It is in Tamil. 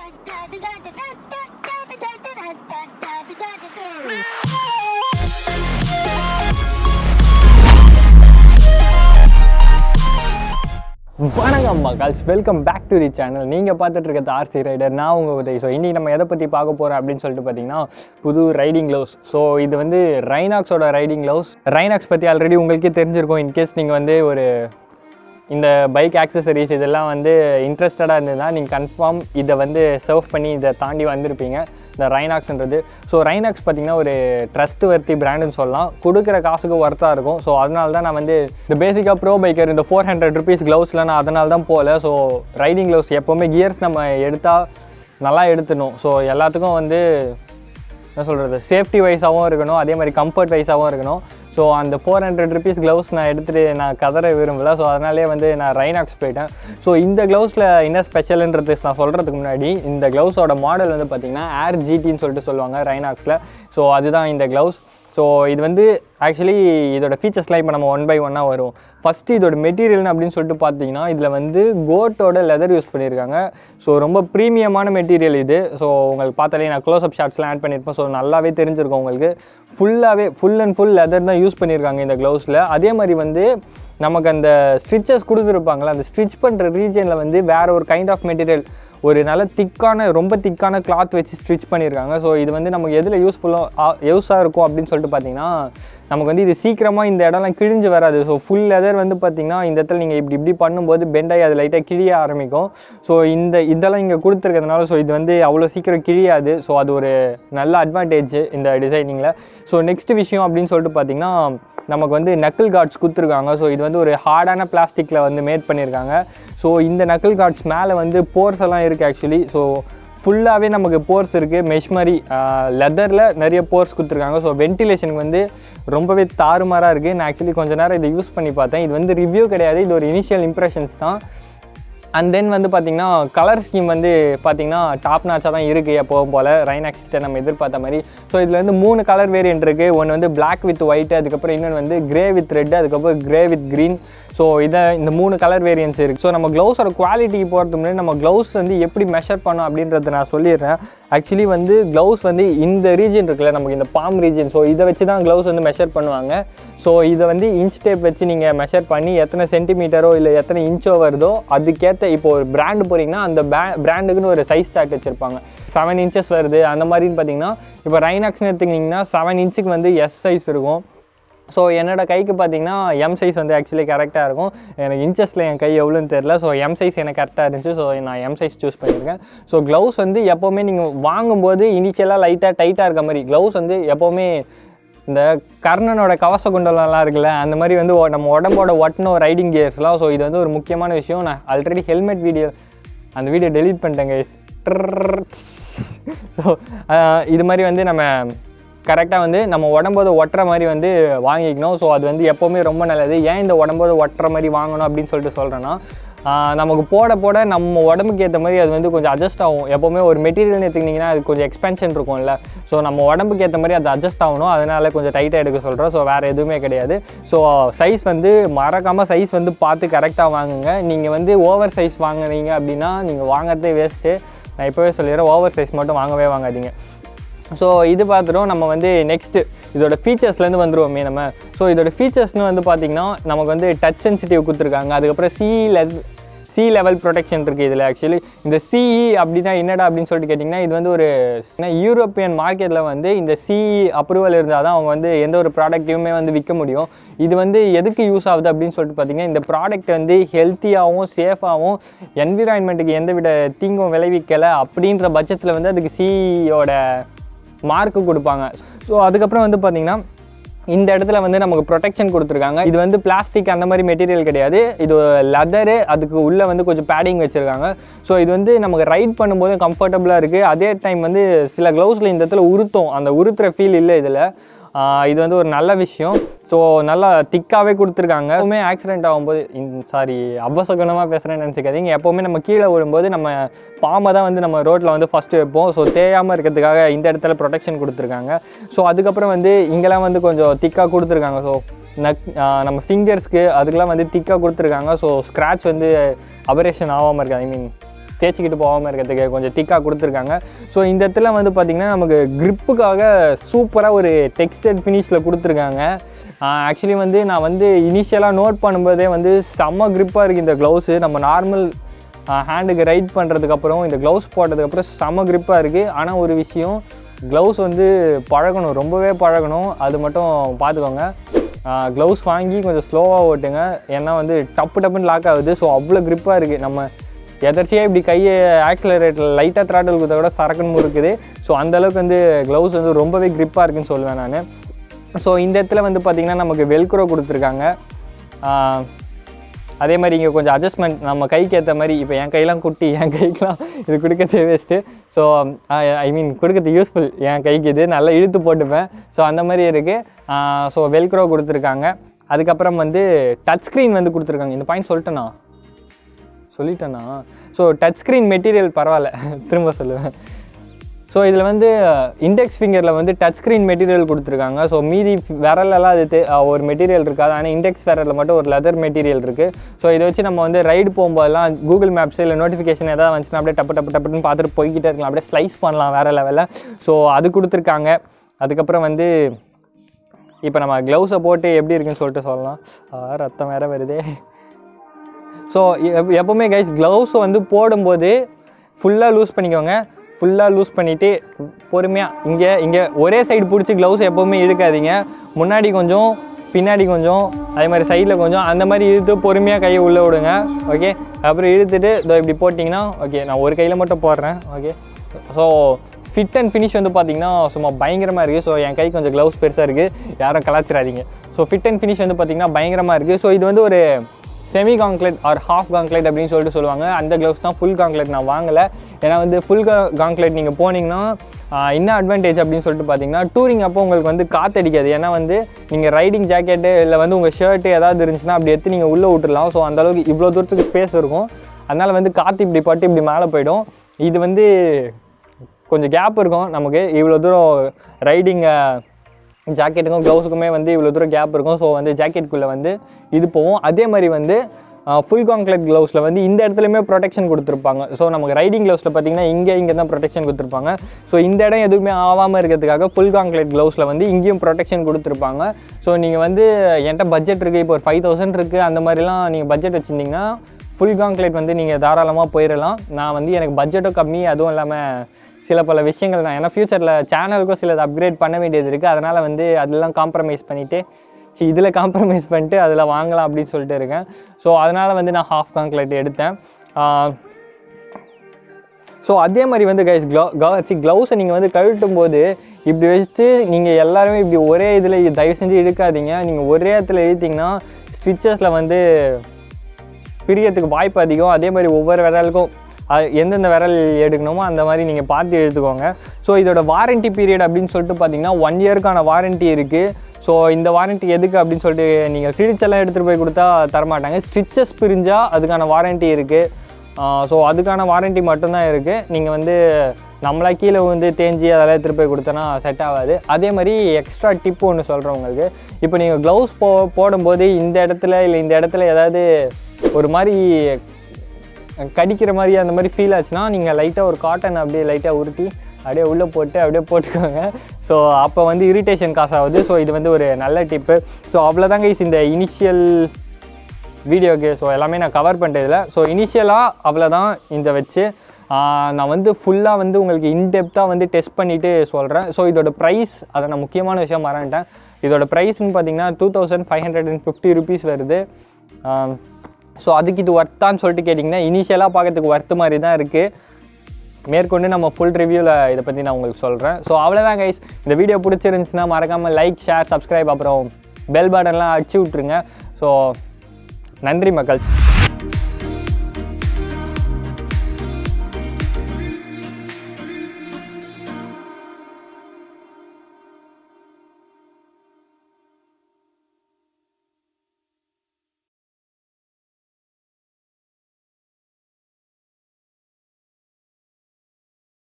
வணக்கம் மகால்ஸ் welcome back to the channel நீங்கள் பார்த்துட்டு இருக்கிறது ஆர்சி ரைடர் நான் உங்கள் உதய் ஸோ இன்றைக்கி நம்ம எதை பற்றி பார்க்க போகிறோம் அப்படின்னு சொல்லிட்டு பார்த்தீங்கன்னா புது ரைடிங் க்ளவுஸ் ஸோ இது வந்து ரைனாக்ஸோட ரைடிங் க்ளவுஸ் ரைனாக்ஸ் பற்றி ஆல்ரெடி உங்களுக்கே தெரிஞ்சிருக்கும் இன்கேஸ் நீங்கள் வந்து ஒரு இந்த பைக் ஆக்சசரிஸ் இதெல்லாம் வந்து இன்ட்ரெஸ்டடாக இருந்ததுன்னா நீங்கள் கன்ஃபார்ம் இதை வந்து சர்வ் பண்ணி இதை தாண்டி வந்திருப்பீங்க இந்த ரைனாக்ஸ்ன்றது ஸோ ரைனாக்ஸ் பார்த்தீங்கன்னா ஒரு ட்ரஸ்ட் வர்த்தி பிராண்டுன்னு சொல்லலாம் கொடுக்குற காசுக்கு ஒர்த்தாக இருக்கும் ஸோ அதனால தான் நான் வந்து இந்த பேசிக்காக ப்ரோ பைக்கர் இந்த ஃபோர் ஹண்ட்ரட் ருபீஸ் க்ளவுஸில் நான் அதனால தான் போகல ஸோ ரைடிங் க்ளவுஸ் எப்போவுமே கியர்ஸ் நம்ம எடுத்தால் நல்லா எடுத்துணும் ஸோ எல்லாத்துக்கும் வந்து என்ன சொல்கிறது சேஃப்டி வைஸாகவும் இருக்கணும் அதே மாதிரி கம்ஃபர்ட் வைஸாகவும் இருக்கணும் ஸோ அந்த ஃபோர் ஹண்ட்ரட் ருபீஸ் க்ளவுஸ் நான் எடுத்துகிட்டு நான் கதற விரும்பல ஸோ அதனாலே வந்து நான் ரைனாக்ஸ் போயிட்டேன் ஸோ இந்த க்ளவுஸில் என்ன ஸ்பெஷல்ன்றது நான் சொல்கிறதுக்கு முன்னாடி இந்த க்ளவுஸோட மாடல் வந்து பார்த்திங்கன்னா ஏர் ஜிடின்னு சொல்லிட்டு சொல்லுவாங்க ரைனாக்ஸில் ஸோ அதுதான் இந்த க்ளவுஸ் ஸோ இது வந்து ஆக்சுவலி இதோட ஃபீச்சர்ஸ்லாம் இப்போ நம்ம ஒன் பை ஒன்னாக வரும் ஃபஸ்ட்டு இதோட மெட்டீரியல் அப்படின்னு சொல்லிட்டு பார்த்தீங்கன்னா இதில் வந்து கோட்டோட லெதர் யூஸ் பண்ணியிருக்காங்க ஸோ ரொம்ப ப்ரீமியமான மெட்டீரியல் இது ஸோ உங்களுக்கு பார்த்தாலே நான் க்ளோஸ்அப் ஷாட்ஸ்லாம் ஆட் பண்ணியிருப்பேன் ஸோ நல்லாவே தெரிஞ்சிருக்கும் உங்களுக்கு ஃபுல்லாகவே ஃபுல் அண்ட் ஃபுல் லெதர் தான் யூஸ் பண்ணியிருக்காங்க இந்த க்ளவுஸில் அதே மாதிரி வந்து நமக்கு அந்த ஸ்ட்ரிச்சஸ் கொடுத்துருப்பாங்களா அந்த ஸ்டிச் பண்ணுற ரீஜனில் வந்து வேற ஒரு கைண்ட் ஆஃப் மெட்டீரியல் ஒரு நல்ல திக்கான ரொம்ப திக்கான கிளாத் வச்சு ஸ்டிச் பண்ணியிருக்காங்க ஸோ இது வந்து நமக்கு எதில் யூஸ்ஃபுல்லாக யூஸாக இருக்கும் அப்படின்னு சொல்லிட்டு பார்த்தீங்கன்னா நமக்கு வந்து இது சீக்கிரமாக இந்த இடம்லாம் கிழிஞ்சு வராது ஸோ ஃபுல் லெதர் வந்து பார்த்திங்கன்னா இந்த இடத்துல நீங்கள் இப்படி இப்படி பண்ணும்போது பெண்டாகி அது லைட்டாக கிழிய ஆரம்பிக்கும் ஸோ இந்த இதெல்லாம் இங்கே கொடுத்துருக்கிறதுனால ஸோ இது வந்து அவ்வளோ சீக்கிரம் கிழியாது ஸோ அது ஒரு நல்ல அட்வான்டேஜ் இந்த டிசைனிங்கில் ஸோ நெக்ஸ்ட் விஷயம் அப்படின்னு சொல்லிட்டு பார்த்திங்கன்னா நமக்கு வந்து நக்கிள் கார்ட்ஸ் கொடுத்துருக்காங்க ஸோ இது வந்து ஒரு ஹார்டான பிளாஸ்டிக்கில் வந்து மேட் பண்ணியிருக்காங்க ஸோ இந்த நக்கிள் கார்ட்ஸ் மேலே வந்து போர்ஸ் எல்லாம் இருக்குது ஆக்சுவலி ஸோ ஃபுல்லாகவே நமக்கு போர்ஸ் இருக்குது மெஷ் மாதிரி லெதரில் நிறைய போர்ஸ் கொடுத்துருக்காங்க ஸோ வென்டிலேஷனுக்கு வந்து ரொம்பவே தாறுமாறாக இருக்குது நான் ஆக்சுவலி கொஞ்ச நேரம் இதை யூஸ் பண்ணி பார்த்தேன் இது வந்து ரிவ்யூ கிடையாது இது ஒரு இனிஷியல் இம்ப்ரெஷன்ஸ் தான் அண்ட் தென் வந்து பார்த்திங்கன்னா கலர் ஸ்கீம் வந்து பார்த்திங்கன்னா டாப் நாச்சாக தான் இருக்குது எப்போவும் போல் ரைனாக்ஸ் கிட்ட நம்ம எதிர்பார்த்த மாதிரி ஸோ இதில் வந்து மூணு கலர் வேரியன்ட் இருக்குது ஒன்று வந்து பிளாக் வித் ஒயிட் அதுக்கப்புறம் இன்னொன்று வந்து கிரே வித் ரெட் அதுக்கப்புறம் கிரே வித் க்ரீன் ஸோ இதை இந்த மூணு கலர் வேரியன்ஸ் இருக்குது ஸோ நம்ம க்ளவுஸோட குவாலிட்டிக்கு போகிறதுக்கு முன்னாடி நம்ம க்ளவுஸ் வந்து எப்படி மெஷர் பண்ணோம் அப்படின்றத நான் சொல்லிடுறேன் ஆக்சுவலி வந்து க்ளவுஸ் வந்து இந்த ரீஜன் இருக்குல்ல நமக்கு இந்த பாம் ரீஜன் ஸோ இதை வச்சு தான் க்ளவுஸ் வந்து மெஷர் பண்ணுவாங்க ஸோ இதை வந்து இன்ச் டேப் வச்சு நீங்கள் மெஷர் பண்ணி எத்தனை சென்டிமீட்டரோ இல்லை எத்தனை இன்ச்சோ வருதோ அதுக்கேற்ற இப்போ ஒரு பிராண்டு போகிறீங்கன்னா அந்த பிராண்டுக்குன்னு ஒரு சைஸ் சார்ட் வச்சுருப்பாங்க செவன் இன்ச்சஸ் வருது அந்த மாதிரின்னு பார்த்தீங்கன்னா இப்போ ரைனாக்ஸ்னு எடுத்துக்கிட்டிங்கன்னா செவன் இன்ச்சுக்கு வந்து எஸ் சைஸ் இருக்கும் ஸோ என்னோடய கைக்கு பார்த்தீங்கன்னா எம் சைஸ் வந்து ஆக்சுவலி கரெக்டாக இருக்கும் எனக்கு இன்ச்சஸில் என் கை எவ்வளோன்னு தெரில ஸோ எம் சைஸ் எனக்கு கரெக்டாக இருந்துச்சு ஸோ நான் எம் சைஸ் சூஸ் பண்ணியிருக்கேன் ஸோ க்ளவுஸ் வந்து எப்போவுமே நீங்கள் வாங்கும்போது இனிஷியலாக லைட்டாக டைட்டாக இருக்க மாதிரி க்ளவுஸ் வந்து எப்போவுமே இந்த கர்ணனோட கவச குண்டலம்லாம் இருக்குல்ல அந்த மாதிரி வந்து ஒ- நம்ம உடம்போட ஒட்டின ரைடிங் கியர்ஸ்லாம் ஸோ இது வந்து ஒரு முக்கியமான விஷயம் நான் ஆல்ரெடி ஹெல்மெட் வீடியோ அந்த வீடியோ டெலீட் பண்ணிட்டேன் கைஸ் ஸோ இது மாதிரி வந்து நம்ம கரெக்டாக வந்து நம்ம உடம்போது ஒட்டுற மாதிரி வந்து வாங்கிக்கணும் ஸோ அது வந்து எப்போவுமே ரொம்ப நல்லது ஏன் இந்த உடம்போது ஒட்டுற மாதிரி வாங்கணும் அப்படின்னு சொல்லிட்டு சொல்கிறேன்னா ஆஹ் நமக்கு போட போட நம்ம உடம்புக்கு ஏற்ற மாதிரி அது வந்து கொஞ்சம் அட்ஜஸ்ட் ஆகும் எப்போவுமே ஒரு மெட்டீரியல் எடுத்துக்கிட்டிங்கன்னா அது கொஞ்சம் எக்ஸ்பென்ஷன் இருக்கும்ல ஸோ நம்ம உடம்புக்கு ஏற்ற மாதிரி அது அட்ஜஸ்ட் ஆகணும் அதனால கொஞ்சம் டைட்டாக எடுக்க சொல்கிறோம் ஸோ வேறு எதுவுமே கிடையாது ஸோ சைஸ் வந்து மறக்காமல் சைஸ் வந்து பார்த்து கரெக்டாக வாங்குங்க நீங்கள் வந்து ஓவர் சைஸ் வாங்குனீங்க அப்படின்னா நீங்கள் வாங்குறதே வேஸ்ட்டு நான் இப்போவே சொல்லிடுறேன் ஓவர் சைஸ் மட்டும் வாங்கவே வாங்காதீங்க ஸோ இது பார்த்துட்டோம் நம்ம வந்து நெக்ஸ்ட்டு இதோட ஃபீச்சர்ஸ்லேருந்து வந்துருவோமே நம்ம ஸோ இதோட ஃபீச்சர்ஸ்னு வந்து பார்த்திங்கன்னா நமக்கு வந்து டச் சென்சிட்டிவ் கொடுத்துருக்காங்க அதுக்கப்புறம் C level C level protection இருக்குது இதில் ஆக்சுவலி இந்த சிஇ அப்படின்னா என்னடா அப்படின்னு சொல்லிட்டு கேட்டிங்கன்னா இது வந்து ஒரு யூரோப்பியன் மார்க்கெட்டில் வந்து இந்த சிஇ அப்ரூவல் இருந்தால் தான் அவங்க வந்து எந்த ஒரு ப்ராடக்ட்டையுமே வந்து விற்க முடியும் இது வந்து எதுக்கு யூஸ் ஆகுது அப்படின்னு சொல்லிட்டு பார்த்தீங்கன்னா இந்த ப்ராடக்ட் வந்து ஹெல்த்தியாகவும் சேஃபாகவும் என்விரான்மெண்ட்டுக்கு எந்தவித தீங்கும் விளைவிக்கலை அப்படின்ற பட்சத்தில் வந்து அதுக்கு சிஇயோட மார்க்கு கொடுப்பாங்க ஸோ அதுக்கப்புறம் வந்து பார்த்தீங்கன்னா இந்த இடத்துல வந்து நமக்கு ப்ரொடெக்ஷன் கொடுத்துருக்காங்க இது வந்து பிளாஸ்டிக் அந்த மாதிரி மெட்டீரியல் கிடையாது இது லெதரு அதுக்கு உள்ளே வந்து கொஞ்சம் பேடிங் வச்சுருக்காங்க ஸோ இது வந்து நமக்கு ரைட் பண்ணும்போது கம்ஃபர்டபுளாக இருக்குது அதே டைம் வந்து சில க்ளவுஸில் இந்த இடத்துல உருத்தும் அந்த உருத்துற ஃபீல் இல்லை இதில் ஆஹ் இது வந்து ஒரு நல்ல விஷயம் ஸோ நல்லா திக்காகவே கொடுத்துருக்காங்க எப்பவுமே ஆக்சிடென்ட் ஆகும்போது சாரி அபசகுணமாக பேசுகிறேன்னு நினச்சிக்காதீங்க எப்போவுமே நம்ம கீழே விழும்போது நம்ம பாம்பை தான் வந்து நம்ம ரோட்டில் வந்து ஃபஸ்ட்டு வைப்போம் ஸோ தேயாமல் இருக்கிறதுக்காக இந்த இடத்துல ப்ரொடெக்ஷன் கொடுத்துருக்காங்க ஸோ அதுக்கப்புறம் வந்து இங்கெல்லாம் வந்து கொஞ்சம் திக்காக கொடுத்துருக்காங்க ஸோ நக் ஆஹ் நம்ம ஃபிங்கர்ஸ்க்கு அதுக்கெல்லாம் வந்து திக்காக கொடுத்துருக்காங்க ஸோ ஸ்க்ராட்ச் வந்து அபரேஷன் ஆகாமல் இருக்கு ஐ மீன் தேய்ச்சிக்கிட்டு போகாமல் இருக்கிறதுக்கு கொஞ்சம் திக்காக கொடுத்துருக்காங்க ஸோ இந்த இடத்துல வந்து பார்த்திங்கன்னா நமக்கு gripக்காக சூப்பராக ஒரு டெக்ஸ்டட் ஃபினிஷில் கொடுத்துருக்காங்க ஆக்சுவலி வந்து நான் வந்து இனிஷியலாக நோட் பண்ணும்போதே வந்து செம்ம grip-ஆ இருக்குது இந்த க்ளவுஸு நம்ம நார்மல் ஹேண்டுக்கு ரைட் பண்ணுறதுக்கப்புறம் இந்த க்ளவுஸ் போட்டதுக்கப்புறம் செம்ம grip-ஆ இருக்குது ஆனால் ஒரு விஷயம் க்ளவுஸ் வந்து பழகணும் ரொம்பவே பழகணும் அது மட்டும் பார்த்துக்கோங்க க்ளவுஸ் வாங்கி கொஞ்சம் ஸ்லோவாக ஓட்டுங்க ஏன்னா வந்து டப்பு டப்புன்னு லாக் ஆகுது ஸோ அவ்வளோ grip-ஆ இருக்குது நம்ம எதர்ச்சியாக இப்படி கையை ஆக்சிலரேட்டில் லைட்டாக த்ராட்டல் கொடுத்தா கூட சரக்குன்னு இருக்குது ஸோ அந்தளவுக்கு வந்து க்ளவுஸ் வந்து ரொம்பவே grip-ஆ இருக்குன்னு சொல்லுவேன் நான் ஸோ இந்த இடத்துல வந்து பார்த்திங்கன்னா நமக்கு வெல்க்ரோ கொடுத்துருக்காங்க ஆஹ் அதே மாதிரி இங்கே கொஞ்சம் அட்ஜஸ்ட்மெண்ட் நம்ம கைக்கு ஏற்ற மாதிரி இப்போ என் கையெல்லாம் குட்டி என் கைக்கெலாம் இது கொடுக்கறது வேஸ்ட்டு ஸோ ஐ மீன் கொடுக்கறது யூஸ்ஃபுல் என் கைக்கு இது நல்லா இழுத்து போட்டுப்பேன் ஸோ அந்த மாதிரி இருக்குது ஸோ வெல்க்ரோ கொடுத்துருக்காங்க அதுக்கப்புறம் வந்து டச் ஸ்க்ரீன் வந்து கொடுத்துருக்காங்க இந்த பாயிண்ட் சொல்லிட்டேனா சொல்லிட்டேனா ஸோ டச் ஸ்க்ரீன் மெட்டீரியல் பரவாயில்ல திரும்ப சொல்லுவேன் ஸோ இதில் வந்து இண்டெக்ஸ் ஃபிங்கரில் வந்து டச் ஸ்க்ரீன் மெட்டீரியல் கொடுத்துருக்காங்க ஸோ மீதி விரலெல்லாம் அது தெ- அஹ் ஒரு மெட்டீரியல் இருக்காது ஆனால் இண்டெக்ஸ் விரலில் மட்டும் ஒரு லெதர் மெட்டீரியல் இருக்குது ஸோ இதை வச்சு நம்ம வந்து ரைடு போகும்போதெல்லாம் கூகுள் மேப்ஸ் இல்லை நோட்டிஃபிகேஷன் ஏதாவது வந்துச்சுன்னா அப்படியே டப்பு டப்பு டப்புன்னு பார்த்துட்டு போய்கிட்டே இருக்கலாம் அப்படியே ஸ்லைஸ் பண்ணலாம் வேறு லெவலில் ஸோ அது கொடுத்துருக்காங்க அதுக்கப்புறம் வந்து இப்போ நம்ம க்ளவுஸை போட்டு எப்படி இருக்குன்னு சொல்லிட்டு சொல்லலாம் ஆ, ரத்தம் வேற வருதே ஸோ எப்போவுமே கைஸ் க்ளவுஸை வந்து போடும்போது ஃபுல்லாக லூஸ் பண்ணிக்கோங்க ஃபுல்லாக லூஸ் பண்ணிவிட்டு பொறுமையாக இங்கே இங்கே ஒரே சைடு பிடிச்சி க்ளவுஸ் எப்போவுமே இழுக்காதீங்க முன்னாடி கொஞ்சம் பின்னாடி கொஞ்சம் அதே மாதிரி சைடில் கொஞ்சம் அந்த மாதிரி இழுத்து பொறுமையாக கையை உள்ளே விடுங்க ஓகே அப்புறம் இழுத்துட்டு இதோ இப்படி போட்டிங்கன்னா ஓகே நான் ஒரு கையில் மட்டும் போடுறேன் okay so fit and finish வந்து பார்த்தீங்கன்னா சும்மா பயங்கரமாக இருக்குது ஸோ என் கை கொஞ்சம் க்ளவுஸ் பெருசாக இருக்குது யாரும் கலாச்சிடாதீங்க ஸோ ஃபிட் அண்ட் ஃபினிஷ் வந்து பார்த்தீங்கன்னா பயங்கரமாக இருக்குது ஸோ இது வந்து ஒரு semi gauntlet or half gauntlet அப்படின்னு சொல்லிட்டு சொல்லுவாங்க அந்த க்ளவுஸ் தான் ஃபுல் காங்க்லெட் நான் வாங்கலை ஏன்னா வந்து ஃபுல் காங்க்லெட் நீங்கள் போனீங்கன்னா ஆஹ், என்ன அட்வான்டேஜ் அப்படின்னு சொல்லிட்டு பார்த்தீங்கன்னா டூரிங் அப்போ உங்களுக்கு வந்து காற்றடிக்காது ஏன்னா வந்து நீங்கள் ரைடிங் ஜாக்கெட்டு இல்லை வந்து உங்கள் ஷர்ட்டு ஏதாவது இருந்துச்சுன்னா அப்படி எடுத்து நீங்கள் உள்ளே விட்டுறலாம் ஸோ அந்தளவுக்கு இவ்வளோ தூரத்துக்கு ஸ்பேஸ் இருக்கும் அதனால் வந்து காற்று இப்படி பட்டு இப்படி மேலே போயிடும் இது வந்து கொஞ்சம் கேப் இருக்கும் நமக்கு இவ்வளோ தூரம் ரைடிங் ஜாக்கெட்டுக்கும் க்ளவுஸுக்குமே வந்து இவ்வளோ தூரம் கேப் இருக்கும் ஸோ வந்து ஜாக்கெட்டுக்குள்ளே வந்து இது போகும் அதே மாதிரி வந்து ஃபுல் காங்க்லெட் க்ளவுஸில் வந்து இந்த இடத்துலையுமே ப்ரொடெக்ஷன் கொடுத்துருப்பாங்க ஸோ நமக்கு ரைடிங் க்ளவுஸில் பார்த்தீங்கன்னா இங்கே இங்கே தான் ப்ரொடெக்ஷன் கொடுத்துருப்பாங்க ஸோ இந்த இடம் எதுவுமே ஆகாமல் இருக்கிறதுக்காக ஃபுல் காங்க்லெட் க்ளவுஸில் வந்து இங்கேயும் ப்ரொடெக்ஷன் கொடுத்துருப்பாங்க ஸோ நீங்கள் வந்து என்கிட்ட பட்ஜெட் இருக்குது இப்போ ஒரு ஃபைவ் தௌசண்ட் இருக்குது அந்த மாதிரிலாம் நீங்கள் பட்ஜெட் வச்சுருந்தீங்கன்னா ஃபுல் காங்க்லெட் வந்து நீங்கள் தாராளமாக போயிடலாம் நான் வந்து எனக்கு பட்ஜெட்டும் கம்மி அதுவும் இல்லாமல் சில பல விஷயங்கள் நான் ஏன்னா ஃப்யூச்சரில் சேனலுக்கும் சிலது அப்கிரேட் பண்ண வேண்டியது இருக்குது அதனால் வந்து அதெல்லாம் காம்ப்ரமைஸ் பண்ணிவிட்டு சரி இதில் காம்ப்ரமைஸ் பண்ணிட்டு அதில் வாங்கலாம் அப்படின்னு சொல்லிட்டு இருக்கேன் ஸோ அதனால் வந்து நான் ஹாஃப் காங்க்லெட் எடுத்தேன் ஸோ அதே மாதிரி வந்து கைஸ் க்ளோ கவர்ச்சி க்ளவுஸை நீங்கள் வந்து கழட்டும் போது இப்படி வச்சுட்டு நீங்கள் எல்லாருமே இப்படி ஒரே இதில் தயவு செஞ்சு இழுக்காதீங்க நீங்கள் ஒரே இடத்துல இழுத்தீங்கன்னா ஸ்டிச்சஸில் வந்து பிரியறதுக்கு வாய்ப்பு அதிகம் அதே மாதிரி ஒவ்வொரு விரலுக்கும் அஹ், எந்தெந்த விரல் எடுக்கணுமோ அந்த மாதிரி நீங்கள் பார்த்து எடுத்துக்கோங்க ஸோ இதோட வாரண்டி பீரியட் அப்படின்னு சொல்லிட்டு பார்த்தீங்கன்னா ஒன் இயர்க்கான வாரண்டி இருக்குது ஸோ இந்த வாரண்டி எதுக்கு அப்படின்னு சொல்லிட்டு நீங்கள் கிழிச் எல்லாம் எடுத்துகிட்டு போய் கொடுத்தா தரமாட்டாங்க ஸ்டிச்சஸ் பிரிஞ்சால் அதுக்கான வாரண்டி இருக்குது ஸோ அதுக்கான வாரண்டி மட்டும்தான் இருக்குது நீங்கள் வந்து நம்மளா கீழே வந்து தேஞ்சி அதெல்லாம் எடுத்துகிட்டு போய் கொடுத்தனா செட் ஆகாது அதே மாதிரி எக்ஸ்ட்ரா டிப் ஒன்று சொல்கிறேன் உங்களுக்கு இப்போ நீங்கள் க்ளவுஸ் போ போடும்போது இந்த இடத்துல இல்லை இந்த இடத்துல ஏதாவது ஒரு மாதிரி கடிக்கிற மாதிரி அந்த மாதிரி ஃபீல் ஆச்சுன்னா நீங்கள் லைட்டாக ஒரு காட்டன் அப்படியே லைட்டாக உருட்டி அப்படியே உள்ளே போட்டு அப்படியே போட்டுக்கோங்க ஸோ அப்போ வந்து இரிட்டேஷன் காசு ஆகுது ஸோ இது வந்து ஒரு நல்ல டிப்பு ஸோ அவ்வளோதாங்க இஸ் இந்த இனிஷியல் வீடியோக்கு ஸோ எல்லாமே நான் கவர் பண்ணிட்டதில்ல ஸோ இனிஷியலாக அவ்வளோதான் இந்த வச்சு ஆஹ் நான் வந்து ஃபுல்லாக வந்து உங்களுக்கு இன்டெப்த்தாக வந்து டெஸ்ட் பண்ணிவிட்டு சொல்கிறேன் ஸோ இதோட ப்ரைஸ் அதை நான் முக்கியமான விஷயம் மறந்துட்டேன் இதோட ப்ரைஸ்னு பார்த்தீங்கன்னா two thousand five hundred and fifty rupees வருது ஸோ அதுக்கு இது ஒர்த்தான்னு சொல்லிட்டு கேட்டிங்கன்னா இனிஷியலாக பார்க்கறதுக்கு ஒர்த்து மாதிரி தான் இருக்குது மேற்கொண்டு நம்ம ஃபுல் ரிவ்யூவில் இதை பற்றி நான் உங்களுக்கு சொல்கிறேன் ஸோ அவ்வளோதான் கைஸ் இந்த வீடியோ பிடிச்சிருந்துச்சுன்னா மறக்காமல் லைக் ஷேர் சப்ஸ்கிரைப் அப்புறம் பெல் பட்டன்லாம் அடிச்சு விட்ருங்க ஸோ நன்றி மக்கள்ஸ்